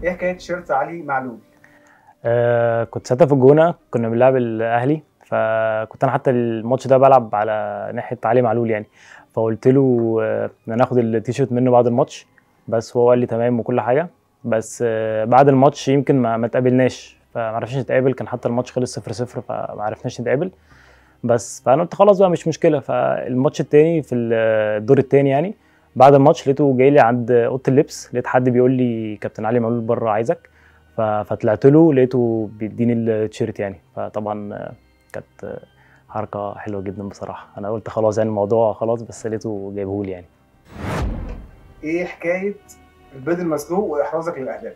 ايه حكايه تيشيرت علي معلول آه كنت ساعتها في الجونه كنا بنلعب الاهلي فكنت انا حتى الماتش ده بلعب على ناحيه علي معلول يعني فقلت له آه، ان انا اخد التيشيرت منه بعد الماتش بس هو قال لي تمام وكل حاجه بس آه بعد الماتش يمكن ما ما تقابلناش فما عرفناش نتقابل كان حتى الماتش خلص 0 0 فما عرفناش نتقابل بس فانا قلت خلاص بقى مش مشكله فالماتش التاني في الدور التاني يعني بعد الماتش لقيته جاي لي عند اوضه اللبس لقيت حد بيقول لي كابتن علي معلول بره عايزك ف- فطلعت له لقيته بيديني التيشيرت يعني فطبعا آه، كانت آه، حركه حلوه جدا بصراحه انا قلت خلاص يعني الموضوع خلاص بس لقيته جايبه لي يعني ايه حكايه البيض المسلوق واحرازك للاهداف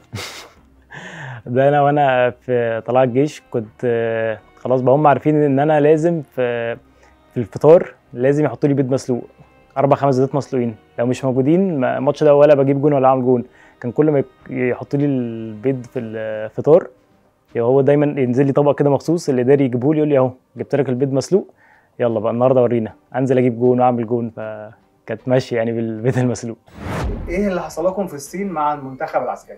ده انا وانا في طلائع الجيش كنت آه، خلاص بقى هم عارفين ان انا لازم في في الفطار لازم يحطوا لي بيض مسلوق اربع خمس بيضات مسلوقين لو مش موجودين ما- الماتش ده ولا بجيب جون ولا اعمل جون كان كل ما يك- يحطوا لي البيض في الفطار هو دايما ينزل لي طبق كده مخصوص اللي داري يجيبه لي يقول لي اهو جبت لك البيض مسلوق يلا بقى النهارده ورينا انزل اجيب جون واعمل جون فكانت ماشيه يعني بالبيض المسلوق ايه اللي حصل لكم في الصين مع المنتخب العسكري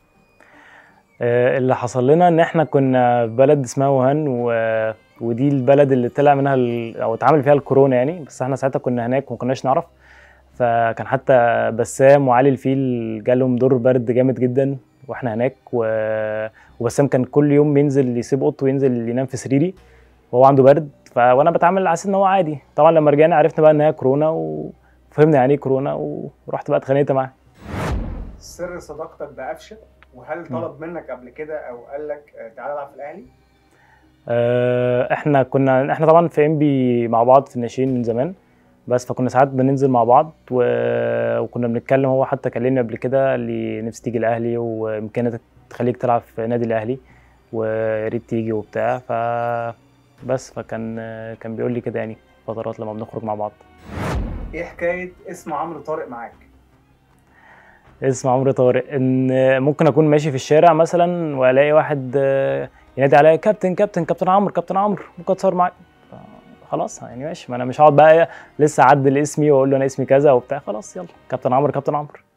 آه، اللي حصل لنا ان احنا كنا في بلد اسمها ووهان و... ودي البلد اللي طلع منها ال... او اتعمل فيها الكورونا يعني بس احنا ساعتها كنا هناك وما كناش نعرف فكان حتى بسام وعلي الفيل جالهم دور برد جامد جدا واحنا هناك و... وبسام كان كل يوم بينزل يسيب اوضته وينزل ينام في سريري وهو عنده برد ف... وانا بتعامل على اساس ان هو عادي طبعا لما رجعنا عرفنا بقى ان هي كورونا وفهمنا يعني ايه كورونا ورحت بقى اتخانقت معاه سر صداقتك بقفشه وهل طلب منك قبل كده او قال لك آه، تعالى العب في الاهلي آه، احنا كنا احنا طبعا في ام بي مع بعض في الناشئين من زمان بس فكنا ساعات بننزل مع بعض و... وكنا بنتكلم هو حتى كلمني قبل كده اللي نفسي تيجي الاهلي وامكانياتك تخليك تلعب في نادي الاهلي ويا ريت تيجي وبتاع ف بس فكان كان بيقول لي كده يعني فترات لما بنخرج مع بعض ايه حكايه اسم عمرو طارق معاك اسم عمرو طارق ان ممكن اكون ماشي في الشارع مثلا والاقي واحد آه، ينادي عليا كابتن كابتن كابتن عمرو كابتن عمرو ممكن اتصور معاك ف- خلاص يعني ماشي ما انا مش هقعد بقى لسه اعدل اسمي واقول له انا اسمي كذا وبتاع خلاص يلا كابتن عمرو كابتن عمرو